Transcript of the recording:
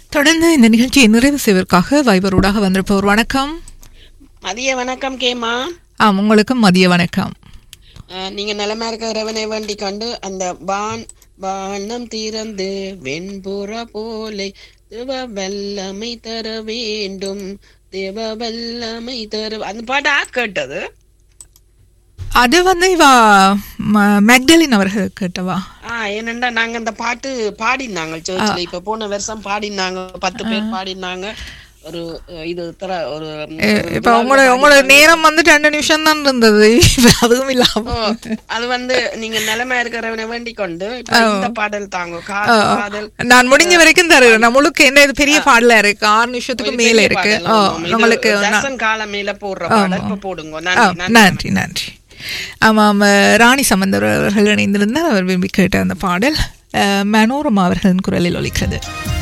தொடர்ந்து இந்த நிகழ்ச்சியை நிறைவு செய்வதற்காக வைபரோடாக வந்திருப்பவர் வணக்கம் மதிய வணக்கம் கேமா ஆம் உங்களுக்கும் மதிய வணக்கம் அஹ், நீங்க நிலமா இருக்கிறவனை வேண்டி கண்டு அந்த வான் வானம் திறந்து வெண்புற போலே தேவ வல்லமை தர வேண்டும் தேவ வல்லமை தர அந்த பாட்டு ஆ கேட்டது அது வந்து இவா ம- மேக்டலின் அவர்கள் கேட்டவா ஆ ஏனண்டா நாங்க அந்த பாட்டு பாடினாங்க சர்ச்சில் இப்ப போன வருஷம் பாடினாங்க பத்து பேர் பாடினாங்க ஒரு அஹ், இது தர ஒரு எ- இப்ப உங்களோட உங்களோட நேரம் வந்து ரெண்டு நிமிஷம் தான் இருந்தது இப்ப அதுவும் இல்லாம ஓ, அது வந்து நீங்க நிலைமை இருக்கிறவனை வேண்டிக் கொண்டு இப்ப இந்த பாடல் தாங்க காதல் பாடல் நான் முடிஞ்ச வரைக்கும் தருகிறேன் நான் முழுக்க என்ன இது பெரிய பாடல இருக்கு ஆறு நிமிஷத்துக்கு மேல இருக்கு ஓ உங்களுக்கு நான்- தசன் காலம் மேல போடுற பாடல் இப்ப போடுங்க ஆ, நன்றி நன்றி நன்றி நன்றி ஆமாம் அஹ், ராணி சம்பந்தர் அவர்கள் இணைந்திருந்தார் அவர் விரும்பி கேட்ட அந்த பாடல் அஹ், மனோரமா அவர்களின் குரலில் ஒலிக்கிறது